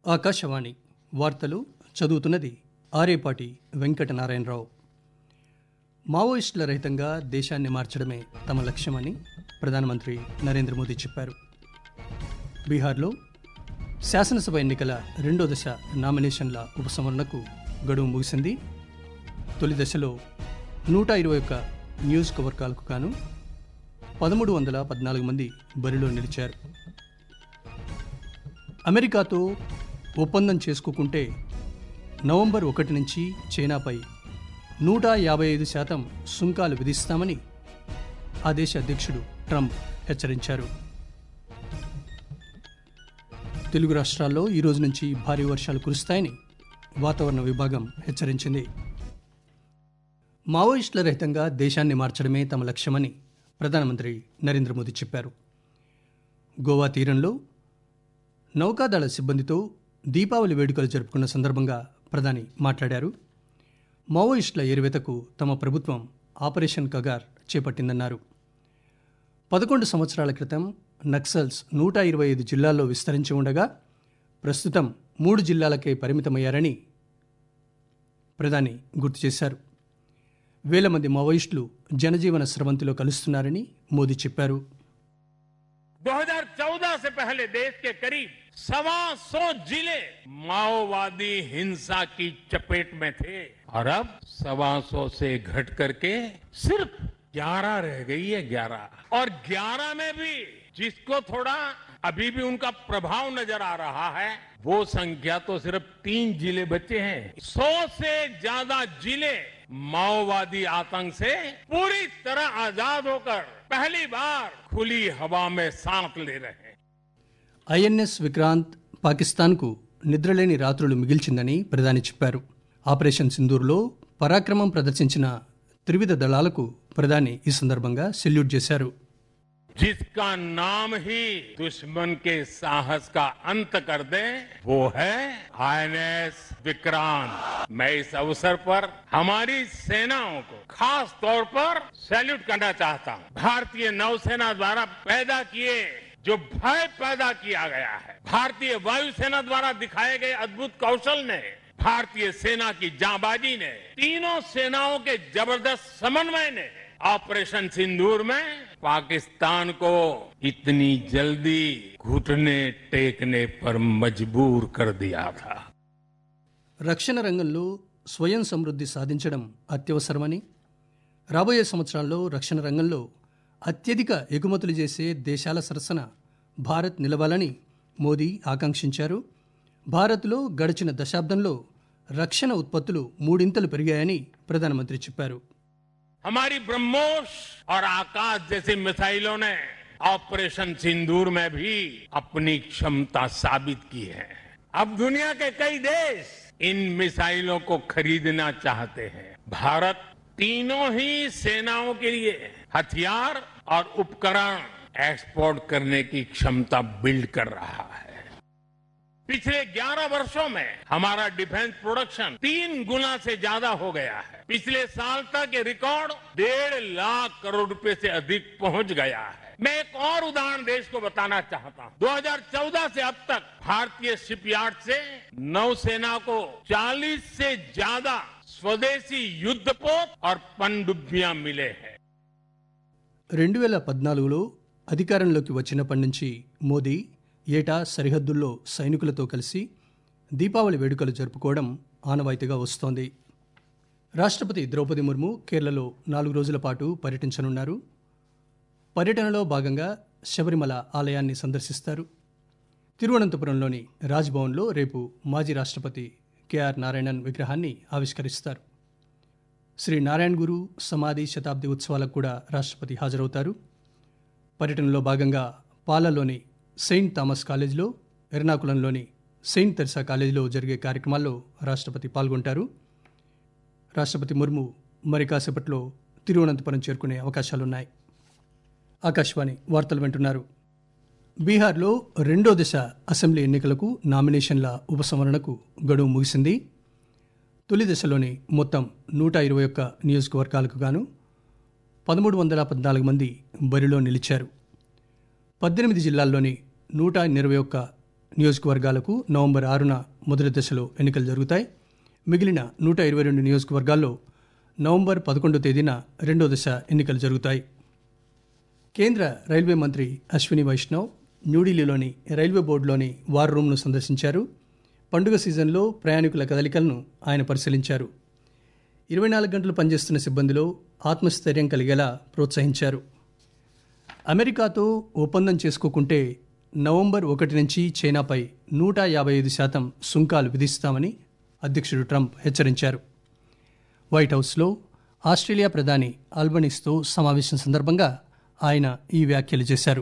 ఆకాశవాణి వార్తలు చదువుతున్నది ఆరేపాటి వెంకటనారాయణరావు మావోయిస్టుల రహితంగా దేశాన్ని మార్చడమే తమ లక్ష్యమని ప్రధానమంత్రి నరేంద్ర మోదీ చెప్పారు బీహార్లో శాసనసభ ఎన్నికల రెండో దశ నామినేషన్ల ఉపసంహరణకు గడువు ముగిసింది తొలి దశలో నూట ఇరవై ఒక్క నియోజకవర్గాలకు గాను పదమూడు వందల పద్నాలుగు మంది బరిలో నిలిచారు అమెరికాతో ఒప్పందం చేసుకోకుంటే నవంబర్ ఒకటి నుంచి చైనాపై నూట యాభై ఐదు శాతం సుంకాలు విధిస్తామని ఆ దేశ అధ్యక్షుడు ట్రంప్ హెచ్చరించారు తెలుగు రాష్ట్రాల్లో ఈ రోజు నుంచి భారీ వర్షాలు కురుస్తాయని వాతావరణ విభాగం హెచ్చరించింది మావోయిస్టుల రహితంగా దేశాన్ని మార్చడమే తమ లక్ష్యమని ప్రధానమంత్రి నరేంద్ర మోదీ చెప్పారు గోవా తీరంలో నౌకాదళ సిబ్బందితో దీపావళి వేడుకలు జరుపుకున్న సందర్భంగా ప్రధాని మాట్లాడారు మావోయిస్టుల ఏరువేతకు తమ ప్రభుత్వం ఆపరేషన్ కగార్ చేపట్టిందన్నారు పదకొండు సంవత్సరాల క్రితం నక్సల్స్ నూట ఇరవై ఐదు జిల్లాల్లో విస్తరించి ఉండగా ప్రస్తుతం మూడు జిల్లాలకే పరిమితమయ్యారని ప్రధాని గుర్తు చేశారు వేల మంది మావోయిస్టులు జనజీవన స్రవంతిలో కలుస్తున్నారని మోదీ చెప్పారు 2014 से पहले देश के करीब सवा सौ जिले माओवादी हिंसा की चपेट में थे और अब सवा सौ से घट करके सिर्फ 11 रह गई है 11 और 11 में भी जिसको थोड़ा अभी भी उनका प्रभाव नजर आ रहा है वो संख्या तो सिर्फ तीन जिले बचे हैं सौ से ज्यादा जिले माओवादी आतंक से पूरी तरह आजाद होकर पहली बार खुली हवा में सांस ले रहे हैं ఐఎన్ఎస్ విక్రాంత్ పాకిస్తాన్కు నిద్రలేని రాత్రులు మిగిల్చిందని ప్రధాని చెప్పారు ఆపరేషన్ సింధూర్లో పరాక్రమం ప్రదర్శించిన త్రివిధ దళాలకు ప్రధాని ఈ సందర్భంగా సెల్యూట్ చేశారు जिसका नाम ही दुश्मन के साहस का अंत कर दे वो है आईएनएस विक्रांत मैं इस अवसर पर हमारी सेनाओं को खास तौर पर सैल्यूट करना चाहता हूं भारतीय नौसेना द्वारा पैदा किए जो भय पैदा किया गया है भारतीय वायुसेना द्वारा दिखाए गए अद्भुत कौशल ने भारतीय सेना की जाबाजी ने तीनों सेनाओं के जबरदस्त समन्वय ने ऑपरेशन सिंदूर में पाकिस्तान को इतनी जल्दी घुटने टेकने पर मजबूर कर दिया था రక్షణ రంగంలో స్వయం సమృద్ధి సాధించడం అత్యవసరమని రాబోయే సంవత్సరాల్లో రక్షణ రంగంలో అత్యధిక ఎగుమతులు చేసే దేశాల సరసన భారత్ నిలవాలని మోదీ ఆకాంక్షించారు భారత్లో గడిచిన దశాబ్దంలో రక్షణ ఉత్పత్తులు మూడింతలు పెరిగాయని ప్రధానమంత్రి చెప్పారు हमारी ब्रह्मोस और आकाश जैसी मिसाइलों ने ऑपरेशन सिंदूर में भी अपनी क्षमता साबित की है अब दुनिया के कई देश इन मिसाइलों को खरीदना चाहते हैं भारत तीनों ही सेनाओं के लिए हथियार और उपकरण एक्सपोर्ट करने की क्षमता बिल्ड कर रहा है पिछले 11 वर्षों में हमारा डिफेंस प्रोडक्शन तीन गुना से ज्यादा हो गया है पिछले साल तक ये रिकॉर्ड डेढ़ लाख करोड़ रुपए से अधिक पहुंच गया है मैं एक और उदाहरण देश को बताना चाहता हूं 2014 से अब तक भारतीय शिपयार्ड से नौसेना को 40 से ज्यादा स्वदेशी युद्धपोत और पनडुब्बियां मिले हैं రెండు వేల పద్నాలుగులో అధికారంలోకి వచ్చినప్పటి నుంచి మోదీ ఏటా సరిహద్దుల్లో సైనికులతో కలిసి దీపావళి వేడుకలు జరుపుకోవడం ఆనవాయితీగా వస్తోంది రాష్ట్రపతి ద్రౌపది ముర్ము కేరళలో నాలుగు రోజుల పాటు పర్యటించనున్నారు పర్యటనలో భాగంగా శబరిమల ఆలయాన్ని సందర్శిస్తారు తిరువనంతపురంలోని రాజ్భవన్లో రేపు మాజీ రాష్ట్రపతి కెఆర్ నారాయణన్ విగ్రహాన్ని ఆవిష్కరిస్తారు శ్రీ నారాయణ్ గురు సమాధి శతాబ్ది ఉత్సవాలకు కూడా రాష్ట్రపతి హాజరవుతారు పర్యటనలో భాగంగా పాలలోని సెయింట్ థామస్ కాలేజీలో ఎర్నాకులంలోని సెయింట్ తెర్సా కాలేజీలో జరిగే కార్యక్రమాల్లో రాష్ట్రపతి పాల్గొంటారు రాష్ట్రపతి ముర్ము మరి కాసేపట్లో తిరువనంతపురం చేరుకునే అవకాశాలున్నాయి ఆకాశవాణి వార్తలు వింటున్నారు బీహార్లో రెండో దశ అసెంబ్లీ ఎన్నికలకు నామినేషన్ల ఉపసంహరణకు గడువు ముగిసింది తొలి దశలోని మొత్తం నూట ఇరవై ఒక్క నియోజకవర్గాలకు గాను పదమూడు వందల పద్నాలుగు మంది బరిలో నిలిచారు పద్దెనిమిది జిల్లాల్లోని నూట ఇరవై ఒక్క నియోజకవర్గాలకు నవంబర్ ఆరున మొదటి దశలో ఎన్నికలు జరుగుతాయి మిగిలిన నూట ఇరవై రెండు నియోజకవర్గాల్లో నవంబర్ పదకొండో తేదీన రెండో దశ ఎన్నికలు జరుగుతాయి కేంద్ర రైల్వే మంత్రి అశ్విని వైష్ణవ్ న్యూఢిల్లీలోని రైల్వే బోర్డులోని వార్ రూమ్ను సందర్శించారు పండుగ సీజన్లో ప్రయాణికుల కదలికలను ఆయన పరిశీలించారు ఇరవై నాలుగు గంటలు పనిచేస్తున్న సిబ్బందిలో ఆత్మస్థైర్యం కలిగేలా ప్రోత్సహించారు అమెరికాతో ఒప్పందం చేసుకోకుంటే నవంబర్ ఒకటి నుంచి చైనాపై నూట యాభై ఐదు శాతం సుంకాలు విధిస్తామని అధ్యక్షుడు ట్రంప్ హెచ్చరించారు వైట్ హౌస్లో ఆస్ట్రేలియా ప్రధాని ఆల్బనీస్తో సమావేశం సందర్భంగా ఆయన ఈ వ్యాఖ్యలు చేశారు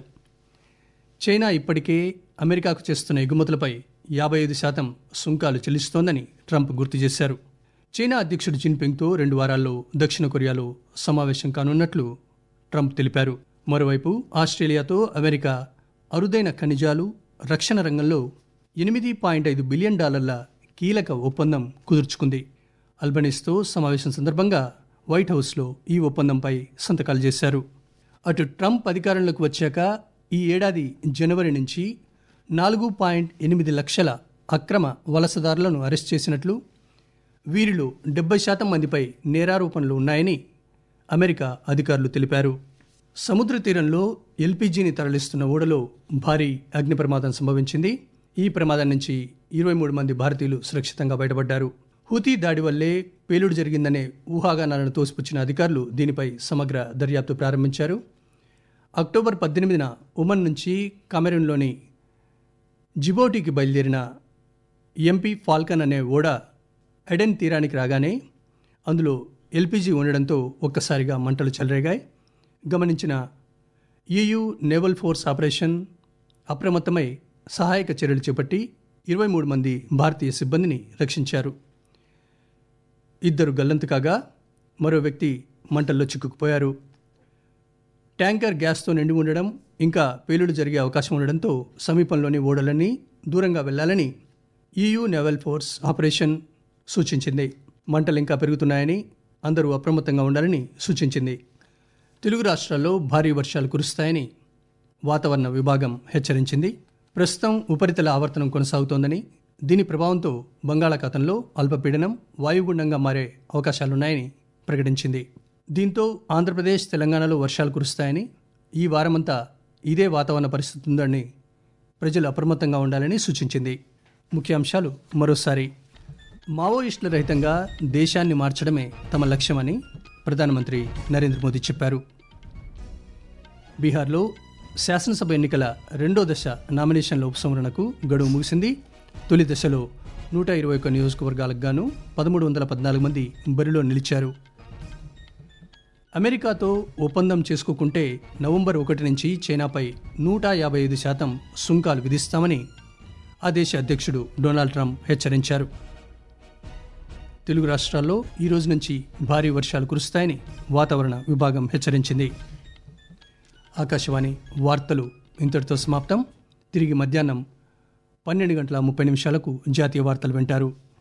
చైనా ఇప్పటికే అమెరికాకు చేస్తున్న ఎగుమతులపై యాభై ఐదు శాతం సుంకాలు చెల్లిస్తోందని ట్రంప్ గుర్తు చేశారు చైనా అధ్యక్షుడు జిన్పింగ్తో రెండు వారాల్లో దక్షిణ కొరియాలో సమావేశం కానున్నట్లు ట్రంప్ తెలిపారు మరోవైపు ఆస్ట్రేలియాతో అమెరికా అరుదైన ఖనిజాలు రక్షణ రంగంలో ఎనిమిది పాయింట్ ఐదు బిలియన్ డాలర్ల కీలక ఒప్పందం కుదుర్చుకుంది అల్బనీస్తో సమావేశం సందర్భంగా వైట్ హౌస్లో ఈ ఒప్పందంపై సంతకాలు చేశారు అటు ట్రంప్ అధికారంలోకి వచ్చాక ఈ ఏడాది జనవరి నుంచి నాలుగు పాయింట్ ఎనిమిది లక్షల అక్రమ వలసదారులను అరెస్ట్ చేసినట్లు వీరిలో డెబ్బై శాతం మందిపై నేరారోపణలు ఉన్నాయని అమెరికా అధికారులు తెలిపారు సముద్ర తీరంలో ఎల్పీజీని తరలిస్తున్న ఓడలో భారీ అగ్ని ప్రమాదం సంభవించింది ఈ ప్రమాదం నుంచి ఇరవై మూడు మంది భారతీయులు సురక్షితంగా బయటపడ్డారు హూతీ దాడి వల్లే పేలుడు జరిగిందనే ఊహాగానాలను తోసిపుచ్చిన అధికారులు దీనిపై సమగ్ర దర్యాప్తు ప్రారంభించారు అక్టోబర్ పద్దెనిమిదిన ఒమన్ నుంచి కమెరూన్లోని జిబోటీకి బయలుదేరిన ఎంపీ ఫాల్కన్ అనే ఓడ ఎడెన్ తీరానికి రాగానే అందులో ఎల్పీజీ ఉండడంతో ఒక్కసారిగా మంటలు చెలరేగాయి గమనించిన ఈయూ నేవల్ ఫోర్స్ ఆపరేషన్ అప్రమత్తమై సహాయక చర్యలు చేపట్టి ఇరవై మూడు మంది భారతీయ సిబ్బందిని రక్షించారు ఇద్దరు గల్లంతు కాగా మరో వ్యక్తి మంటల్లో చిక్కుకుపోయారు ట్యాంకర్ గ్యాస్తో నిండి ఉండడం ఇంకా పేలుడు జరిగే అవకాశం ఉండడంతో సమీపంలోని ఓడలన్నీ దూరంగా వెళ్లాలని ఈయూ నేవల్ ఫోర్స్ ఆపరేషన్ సూచించింది మంటలు ఇంకా పెరుగుతున్నాయని అందరూ అప్రమత్తంగా ఉండాలని సూచించింది తెలుగు రాష్ట్రాల్లో భారీ వర్షాలు కురుస్తాయని వాతావరణ విభాగం హెచ్చరించింది ప్రస్తుతం ఉపరితల ఆవర్తనం కొనసాగుతోందని దీని ప్రభావంతో బంగాళాఖాతంలో అల్పపీడనం వాయుగుండంగా మారే అవకాశాలున్నాయని ప్రకటించింది దీంతో ఆంధ్రప్రదేశ్ తెలంగాణలో వర్షాలు కురుస్తాయని ఈ వారమంతా ఇదే వాతావరణ పరిస్థితి ఉందని ప్రజలు అప్రమత్తంగా ఉండాలని సూచించింది ముఖ్యాంశాలు మరోసారి మావోయిస్టుల రహితంగా దేశాన్ని మార్చడమే తమ లక్ష్యమని ప్రధానమంత్రి నరేంద్ర మోదీ చెప్పారు బీహార్లో శాసనసభ ఎన్నికల రెండో దశ నామినేషన్ల ఉపసంహరణకు గడువు ముగిసింది తొలి దశలో నూట ఇరవై ఒక్క నియోజకవర్గాలకు గాను పదమూడు వందల పద్నాలుగు మంది బరిలో నిలిచారు అమెరికాతో ఒప్పందం చేసుకోకుంటే నవంబర్ ఒకటి నుంచి చైనాపై నూట యాభై ఐదు శాతం సుంకాలు విధిస్తామని ఆ దేశ అధ్యక్షుడు డొనాల్డ్ ట్రంప్ హెచ్చరించారు తెలుగు రాష్ట్రాల్లో ఈ రోజు నుంచి భారీ వర్షాలు కురుస్తాయని వాతావరణ విభాగం హెచ్చరించింది ఆకాశవాణి వార్తలు ఇంతటితో సమాప్తం తిరిగి మధ్యాహ్నం పన్నెండు గంటల ముప్పై నిమిషాలకు జాతీయ వార్తలు వింటారు